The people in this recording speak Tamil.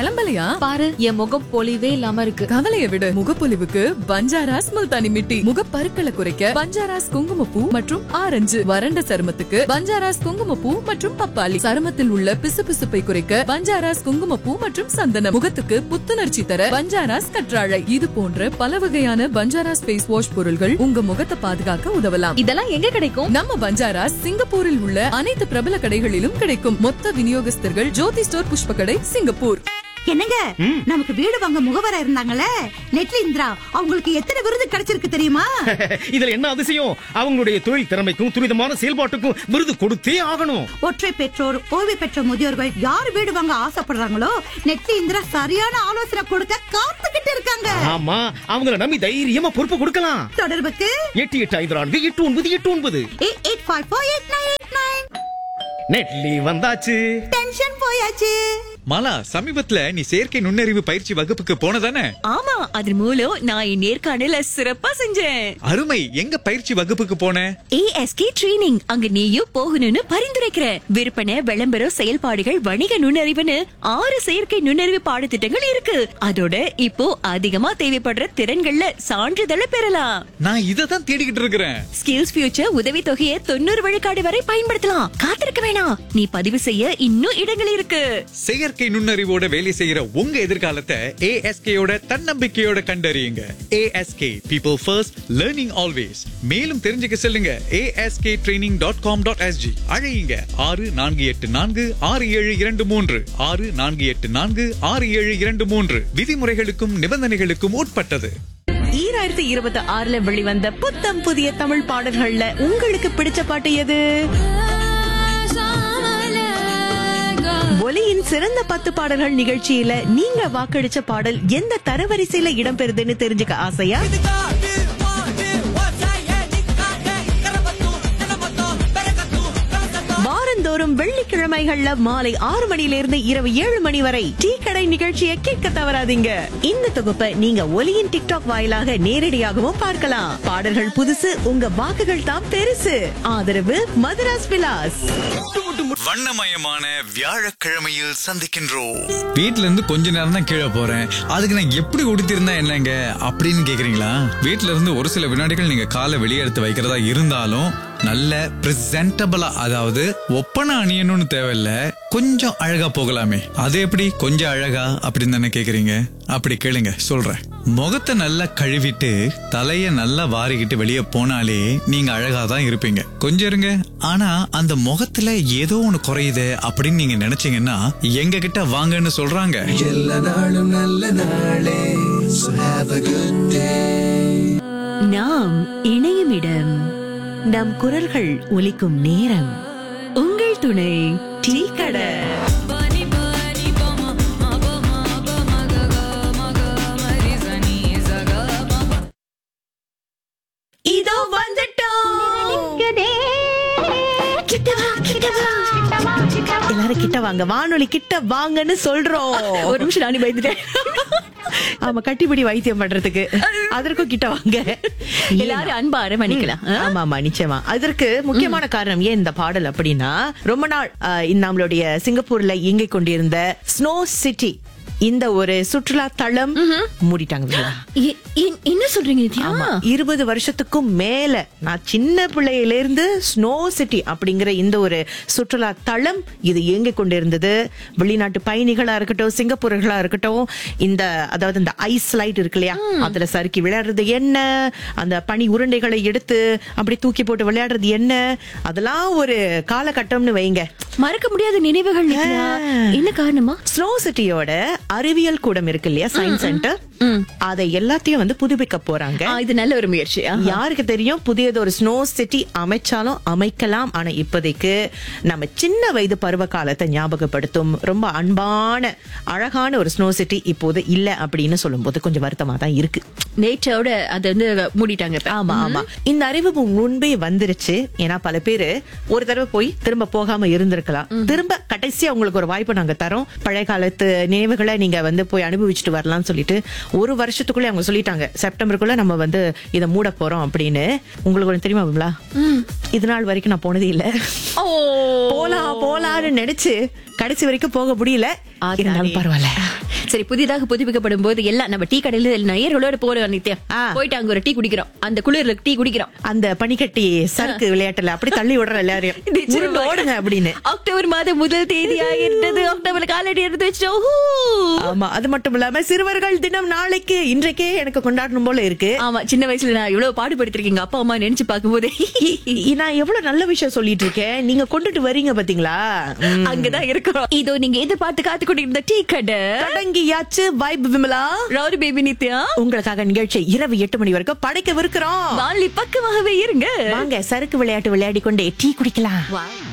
கிளம்பலையா பாரு என் முகம் பொலிவே இல்லாம இருக்கு கவலைய விடு முகப்பொலிவுக்கு பஞ்சாராஸ் முல்தானி மிட்டி முகப்பருக்களை குறைக்க பஞ்சாராஸ் குங்குமப்பூ மற்றும் ஆரஞ்சு வறண்ட சருமத்துக்கு பஞ்சாராஸ் குங்குமப்பூ மற்றும் பப்பாளி சருமத்தில் உள்ள பிசுபிசுப்பை குறைக்க பஞ்சாராஸ் குங்குமப்பூ மற்றும் சந்தனம் முகத்துக்கு புத்துணர்ச்சி தர பஞ்சாராஸ் கற்றாழை இது போன்ற பல வகையான பஞ்சாராஸ் ஃபேஸ் வாஷ் பொருள்கள் உங்க முகத்தை பாதுகாக்க உதவலாம் இதெல்லாம் எங்க கிடைக்கும் நம்ம பஞ்சாராஸ் சிங்கப்பூரில் உள்ள அனைத்து பிரபல கடைகளிலும் கிடைக்கும் மொத்த விநியோகஸ்தர்கள் ஜோதி ஸ்டோர் புஷ்ப கடை சிங்கப்பூர் என்னங்க நமக்கு வீடு வாங்க முகவரா இருந்தாங்களே நெட்லி இந்திரா அவங்களுக்கு எத்தனை விருது கிடைச்சிருக்கு தெரியுமா இதுல என்ன அதிசயம் அவங்களுடைய தொழில் திறமைக்கும் துரிதமான செயல்பாட்டுக்கும் விருது கொடுத்தே ஆகணும் ஒற்றை பெற்றோர் ஓய்வு பெற்ற முதியோர்கள் யார் வீடு வாங்க ஆசைப்படுறாங்களோ நெட்லி இந்திரா சரியான ஆலோசனை கொடுக்க காத்துக்கிட்டு இருக்காங்க ஆமா அவங்கள நம்பி தைரியமா பொறுப்பு கொடுக்கலாம் தொடர்புக்கு எட்டு எட்டு ஐந்து நான்கு எட்டு ஒன்பது எட்டு ஒன்பது eight eight five four eight nine eight nine நெட்லி வந்தாச்சு டென்ஷன் போயாச்சு மாலா சமீபத்துல நீ செயற்கை நுண்ணறிவு பயிற்சி வகுப்புக்கு போனதானே ஆமா அதன் மூலம் நான் என் நேர்காணல சிறப்பா செஞ்சேன் அருமை எங்க பயிற்சி வகுப்புக்கு போன ஏஎஸ்கே ட்ரெய்னிங் அங்க நீயும் போகணும்னு பரிந்துரைக்கிற விற்பனை விளம்பரம் செயல்பாடுகள் வணிக நுண்ணறிவுன்னு ஆறு செயற்கை நுண்ணறிவு பாடத்திட்டங்கள் இருக்கு அதோட இப்போ அதிகமா தேவைப்படுற திறன்கள்ல சான்றிதழை பெறலாம் நான் இத தான் தேடிக்கிட்டு இருக்கிறேன் ஸ்கில்ஸ் ஃபியூச்சர் உதவி தொகையை தொண்ணூறு விழுக்காடு வரை பயன்படுத்தலாம் காத்திருக்க வேணாம் நீ பதிவு செய்ய இன்னும் இடங்கள் இருக்கு செயற்கை நுண்ணறிவோட வேலை செய்யற உங்க எதிர்காலத்தை ஏஎஸ்கேயோட தன்னம்பிக்கையோட கண்டறியுங்க ASK people first learning always மேலும் தெரிஞ்சுக்க செல்லுங்க ASK training dot com dot SG அழையுங்க ஆறு நான்கு எட்டு நான்கு ஆறு ஏழு இரண்டு மூன்று ஆறு நான்கு எட்டு நான்கு ஆறு ஏழு இரண்டு மூன்று விதிமுறைகளுக்கும் நிபந்தனைகளுக்கும் உட்பட்டது ஈராயிரத்தி இருபத்தி ஆறுல வெளிவந்த புத்தம் புதிய தமிழ் பாடல்கள்ல உங்களுக்கு பிடிச்ச பாட்டு எது ஒலியின் சிறந்த பத்து பாடல்கள் நிகழ்ச்சியில நீங்க வாக்களிச்ச பாடல் எந்த தரவரிசையில இடம்பெறுதுன்னு தெரிஞ்சுக்க ஆசையா வாரந்தோறும் வெள்ளிக்கிழமைகள்ல மாலை ஆறு மணியிலிருந்து இரவு ஏழு மணி வரை டீ கடை நிகழ்ச்சியை கேட்க தவறாதீங்க இந்த தொகுப்பை நீங்க ஒலியின் டிக்டாக் வாயிலாக நேரடியாகவும் பார்க்கலாம் பாடல்கள் புதுசு உங்க வாக்குகள் தான் பெருசு ஆதரவு மதுராஸ் விலாஸ் வண்ணமயமான வியாழக்கிழமையில் சந்திக்கின்றோம் வீட்ல இருந்து கொஞ்ச நேரம் தான் கீழே போறேன் அதுக்கு நான் எப்படி உடுத்திருந்தா என்னங்க அப்படின்னு கேக்குறீங்களா வீட்ல இருந்து ஒரு சில வினாடிகள் நீங்க காலை வெளியே எடுத்து வைக்கிறதா இருந்தாலும் நல்ல பிரசன்டபிளா அதாவது ஒப்பனை அணியணும்னு தேவையில்ல கொஞ்சம் அழகா போகலாமே அது எப்படி கொஞ்சம் அழகா அப்படின்னு தானே கேக்குறீங்க அப்படி கேளுங்க சொல்றேன் முகத்தை நல்லா கழுவிட்டு தலைய நல்லா வாரிக்கிட்டு வெளியே போனாலே நீங்க அழகா தான் இருப்பீங்க கொஞ்சம் இருங்க ஆனா அந்த முகத்துல ஏதோ ஒண்ணு குறையுது அப்படின்னு நீங்க நினைச்சீங்கன்னா எங்க கிட்ட வாங்கன்னு சொல்றாங்க நாம் இணையும் இடம் நம் குரல்கள் ஒலிக்கும் நேரம் உங்கள் துணை டீ கடை இதோ வந்துட்டோம் கிட்ட வா, கிட்ட வா. எல்லாரும் கிட்ட வாங்க வானொலி கிட்ட வாங்கன்னு சொல்றோம் ஒரு நிமிஷம் நானே பயந்துட்டேன் ஆமா கட்டிப்பிடி வைத்தியம் பண்றதுக்கு அதற்கும் கிட்ட வாங்க எல்லாரும் அன்பா அரவணைக்கலாம் ஆ? ஆமா ஆமா நிச்சயமா அதற்கு முக்கியமான காரணம் ஏன் இந்த பாடல் அப்படின்னா ரொம்ப நாள் ஆஹ், இந்த நம்மளுடைய சிங்கப்பூர்ல இயங்கிக் கொண்டிருந்த ஸ்னோ சிட்டி இந்த ஒரு சுற்றுலா தளம் மூடிட்டாங்க இல்லையா? எ- எ- என்ன சொல்றீங்க நித்யா ஆமா இருபது வருஷத்துக்கும் மேல நான் சின்ன பிள்ளையில இருந்து ஸ்னோ சிட்டி அப்படிங்கிற இந்த ஒரு சுற்றுலா தளம் இது இயங்கிக் கொண்டிருந்தது வெளிநாட்டு பயணிகளா இருக்கட்டும் சிங்கப்பூர்களா இருக்கட்டும் இந்த அதாவது இந்த ஐஸ் லைட் இருக்கு இல்லையா அதுல சறுக்கி விளையாடுறது என்ன அந்த பனி உருண்டைகளை எடுத்து அப்படி தூக்கி போட்டு விளையாடுறது என்ன அதெல்லாம் ஒரு காலகட்டம்னு வைங்க மறக்க முடியாத நினைவுகள் நித்யா என்ன காரணமா ஸ்னோ சிட்டியோட அறிவியல் கூடம் இருக்கு இல்லையா சயின்ஸ் சென்டர் அதை எல்லாத்தையும் வந்து புதுப்பிக்க போறாங்க ஆ, இது நல்ல ஒரு முயற்சி ஆ. யாருக்கு தெரியும் புதியது ஒரு ஸ்னோ சிட்டி அமைச்சாலும் அமைக்கலாம் ஆனா இப்போதைக்கு நம்ம சின்ன வயது பருவ காலத்தை ஞாபகப்படுத்தும் ரொம்ப அன்பான அழகான ஒரு ஸ்னோ சிட்டி இப்போது இல்ல அப்படின்னு சொல்லும்போது கொஞ்சம் வருத்தமா தான் இருக்கு நேற்றோட அதை வந்து மூடிட்டாங்க இப்ப. ஆமா ஆமா இந்த அறிவு முன்பே வந்துருச்சு ஏன்னா பல பேரு ஒரு தடவை போய் திரும்ப போகாம இருந்திருக்கலாம் திரும்ப கடைசியா உங்களுக்கு ஒரு வாய்ப்பு நாங்க தரோம் பழைய காலத்து நினைவுகளை நீங்க வந்து போய் அனுபவிச்சுட்டு வரலாம்னு சொல்லிட்டு ஒரு வருஷத்துக்குள்ள அவங்க சொல்லிட்டாங்க செப்டம்பருக்குள்ள நம்ம வந்து இதை மூட போறோம் அப்படின்னு உங்களுக்கு ஒண்ணு தெரியுமா விமலா இது நாள் வரைக்கும் நான் போனதே இல்ல ஓ போலாம் போலான்னு நினைச்சு கடைசி வரைக்கும் போக முடியல ஆத்தாடி. இருந்தாலும் பரவாயில்ல சரி புதிதாக புதுப்பிக்கப்படும் போது எல்லாம் நம்ம டீ கடையில நேயர்களோட போறோம் நித்யா ஆ. போயிட்டு அங்க ஒரு டீ குடிக்கிறோம் அந்த குளிர்ல டீ குடிக்கிறோம் அந்த பனிக்கட்டி சறுக்கு விளையாட்டுல அப்படி தள்ளி விடுற எல்லாரையும் நிச்சயமா. உருண்டு ஓடுங்க அப்படின்னு அக்டோபர் மாதம் முதல் தேதி ஆகின்றது அக்டோபர் காலடி எடுத்து வச்சோம் ஹூ. ஆமா அது மட்டும் இல்லாம சிறுவர்கள் தினம் நாளைக்கு இன்றைக்கே எனக்கு கொண்டாடணும் போல இருக்கு ஆமா சின்ன வயசுல நான் எவ்வளவு பாடுபடுத்திருக்கீங்க அப்பா அம்மா நினைச்சு பார்க்கும்போது இ- இ- நான் எவ்வளவு நல்ல விஷயம் சொல்லிட்டு இருக்கேன் நீங்க கொண்டுட்டு வர்றீங்க பாத்தீங்களா ம். அங்கதான் இருக்கிறோம் இதோ நீங்க எதிர்பார்த்து காத்து கொண்டிருந்த டீ கடை தொடங்கியாச்சு vibe Vimala rowdy baby Nithya உங்களுக்காக நிகழ்ச்சி இரவு எட்டு மணி வரைக்கும் படைக்கவிருக்கிறோம் வாலி பக்கமாகவே இருங்க வாங்க சறுக்கு விளையாட்டு விளையாடி கொண்டே டீ குடிக்கலாம் வாவ்.